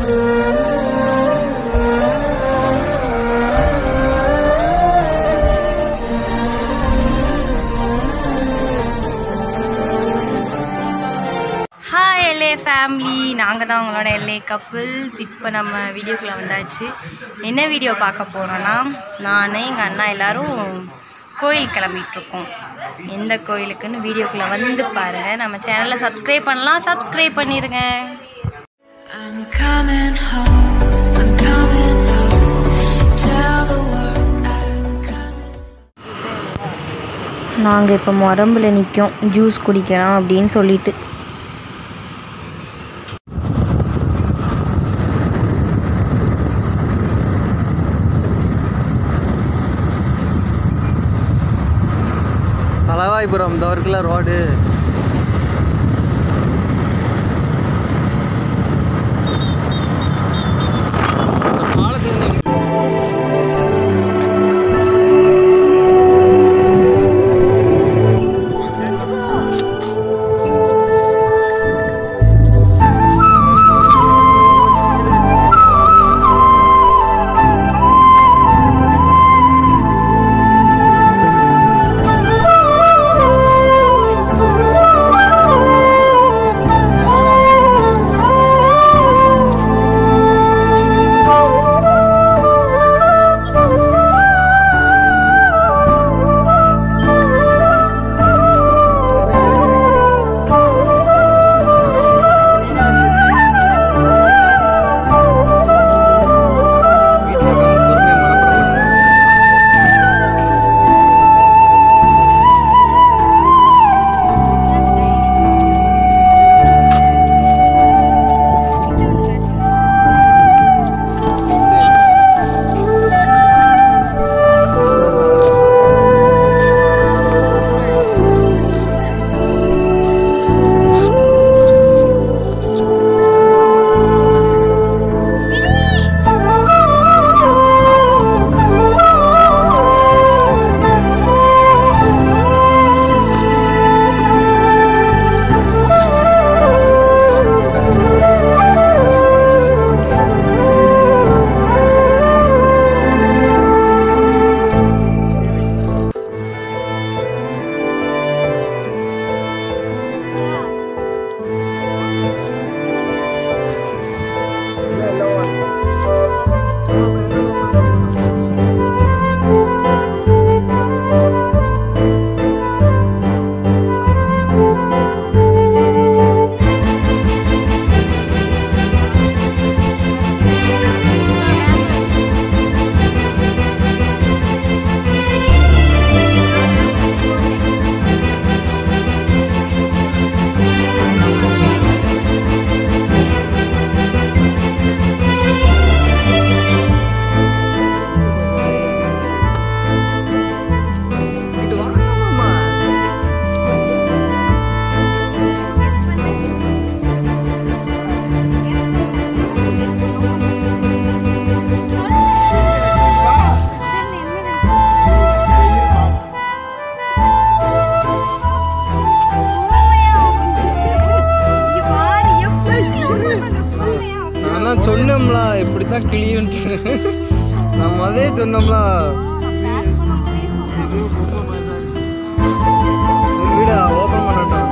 Hi எல்ஏ family நாங்கள் தான் உங்களோட எல்ஏ கப்புள்ஸ் இப்போ நம்ம வீடியோக்குள்ளே வந்தாச்சு என்ன வீடியோ பார்க்க போகிறோன்னா நான் எங்கள் அண்ணா எல்லாரும் கோயில் கிளம்பிகிட்ருக்கோம் எந்த கோயிலுக்குன்னு வீடியோக்குள்ளே வந்து பாருங்கள் நம்ம சேனலை சப்ஸ்கிரைப் பண்ணலாம் சப்ஸ்கிரைப் பண்ணிடுங்க I'm coming home. I'm coming home. Tell the world I'm coming. நாங்கள் இப்போ மரம்பில் நிற்கோம் ஜூஸ் குடிக்கலாம் அப்படின்னு சொல்லிட்டு தலவாய்புரம் இந்த இருக்குல்ல ரோடு இங்கிட்டு வாங்கம்மா நான் தான் சொன்னோம்ல இப்படி தான் கிளியன்ட்டு நம்ம அதே சொன்னோம்ல வீட ஓப்பன் பண்ணட்டும்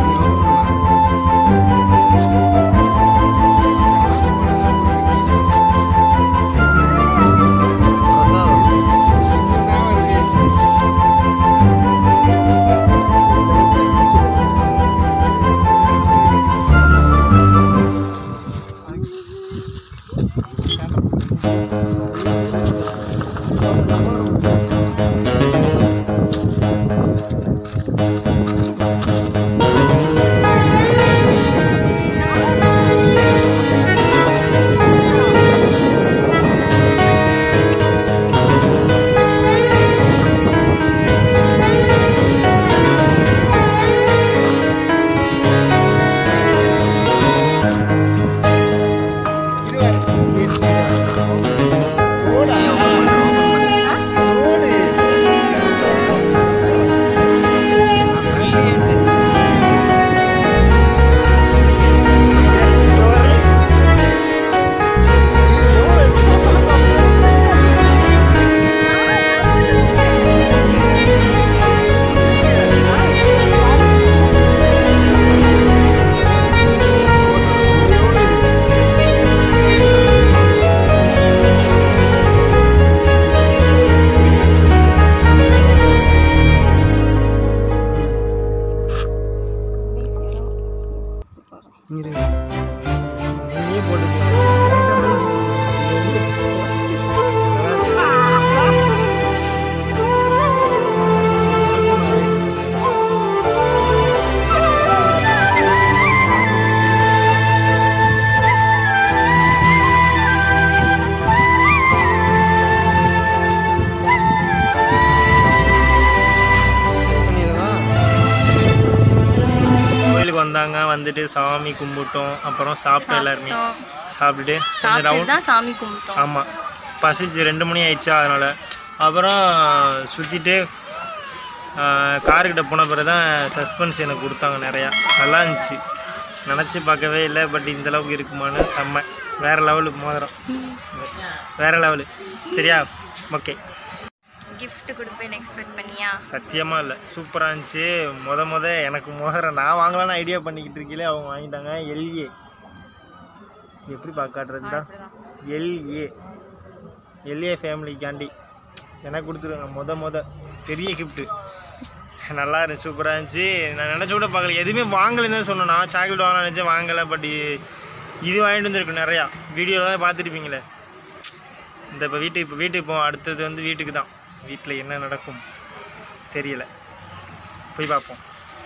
போயிட்டு சாமி கும்பிட்டோம் அப்புறம் சாப்பிட்டோம் எல்லாருமே சாப்பிட்டுட்டு கொஞ்சம் சாப்பிட்டு ரவுண்ட் தான் சாமி கும்பிட்டோம் ஆமாம் பசிச்சு ரெண்டு மணி ஆயிடுச்சா அதனால் அப்புறம் சுற்றிட்டு காருக்கிட்ட போன பிறகு தான் சஸ்பென்ஸ் எனக்கு கொடுத்தாங்க நிறையா நல்லா இருந்துச்சு நினச்சி பார்க்கவே இல்லை பட் இந்த அளவுக்கு இருக்குமான்னு செம்ம வேறு லெவலு மோதிரம் வேறு லெவலு சரியா ஓகே gift கொடுப்பேன்னு எக்ஸ்பெக்ட் பண்ணியா சத்தியமாக இல்லை சூப்பராக இருந்துச்சு முத முத எனக்கு மோதிரம் நான் வாங்கலாம்னு ஐடியா பண்ணிக்கிட்டு இருக்கீங்களே அவங்க வாங்கிட்டாங்க எல்ஏ எப்படி பார்க்க காட்டுறது தான் எல்ஏ எல்ஏ ஃபேமிலிக்காண்டி எனக்கு கொடுத்துருங்க முத முத பெரிய கிஃப்ட்டு நல்லா இருந்துச்சு சூப்பராக இருந்துச்சு நான் நினச்ச கூட பார்க்கல எதுவுமே வாங்கலைன்னு தான் சொன்னேன் நான் சாக்லேட் வாங்கலாம் நினச்சேன் வாங்கலை பட் இது வாங்கிட்டு வந்திருக்கு நிறையா வீடியோவில் தான் பார்த்துருப்பீங்களே இந்த இப்போ வீட்டுக்கு இப்போ வீட்டுக்கு போவோம் அடுத்தது வந்து வீட்டுக்கு தான் வீட்டில் என்ன நடக்கும் தெரியல போய் பார்ப்போம்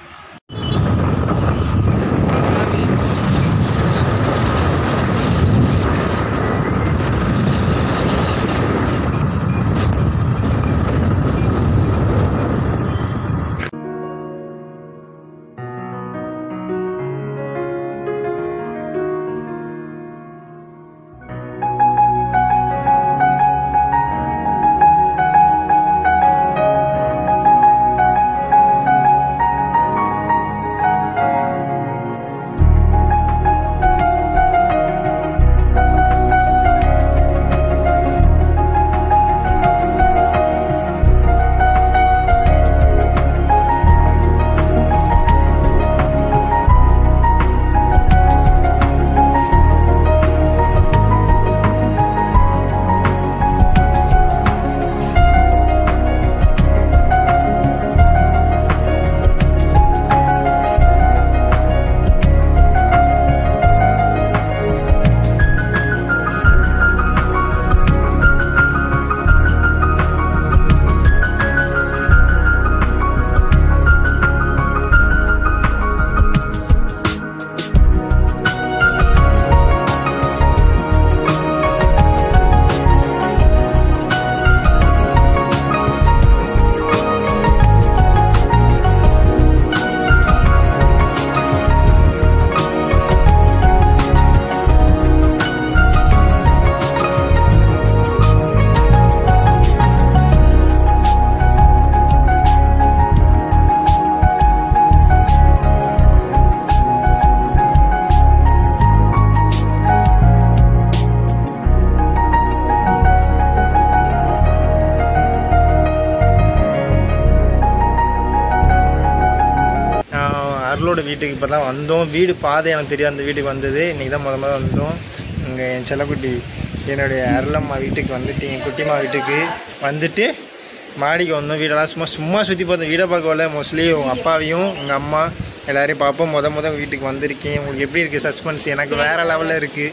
அருளோட வீட்டுக்கு இப்போ தான் வந்தோம் வீடு பாதை எனக்கு தெரியும் அந்த வீட்டுக்கு வந்தது இன்றைக்கி தான் முத முத வந்தோம் இங்கே என் செல்லக்குட்டி என்னுடைய அருளம்மா வீட்டுக்கு வந்துட்டு என் குட்டிம்மா வீட்டுக்கு வந்துட்டு மாடிக்கு வந்தோம் வீடெல்லாம் சும்மா சும்மா சுற்றி பார்த்தோம் வீடை பார்க்க வரல மோஸ்ட்லி உங்கள் அப்பாவையும் உங்கள் அம்மா எல்லாரையும் பார்ப்போம் முத முத வீட்டுக்கு வந்திருக்கேன் உங்களுக்கு எப்படி இருக்குது சஸ்பென்ஸ் எனக்கு வேறு லெவலில் இருக்குது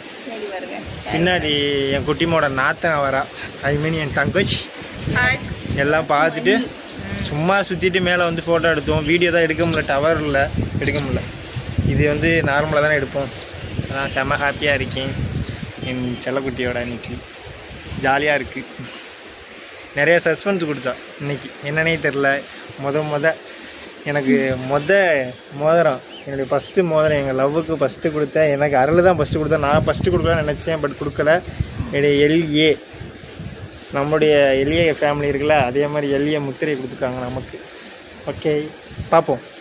பின்னாடி என் குட்டிமோட நாத்தன் வரா ஐ மீன் என் தங்கச்சி எல்லாம் பார்த்துட்டு சும்மா சுற்றிட்டு மேலே வந்து ஃபோட்டோ எடுத்தோம் வீடியோ தான் எடுக்க முடியல டவர் இல்லை எடுக்க முடியல இது வந்து நார்மலாக தானே எடுப்போம் அதான் செம்ம ஹாப்பியாக இருக்கேன் என் செல்லக்குட்டியோட இன்னைக்கு ஜாலியாக இருக்குது நிறைய சஸ்பென்ஸ் கொடுத்தா இன்னைக்கு என்னன்னே தெரில முத முத எனக்கு மொத மோதிரம் என்னுடைய ஃபஸ்ட்டு மோதிரம் எங்கள் லவ்வுக்கு ஃபஸ்ட்டு கொடுத்தேன் எனக்கு அருள் தான் ஃபஸ்ட்டு கொடுத்தேன் நான் ஃபஸ்ட்டு கொடுக்கலாம்னு நினச்சேன் பட் கொடுக்கல என்னுடைய எல்ஏ நம்முடைய எளிய ஃபேமிலி இருக்குல்ல அதே மாதிரி எளிய முத்திரை கொடுத்துருக்காங்க நமக்கு ஓகே பார்ப்போம்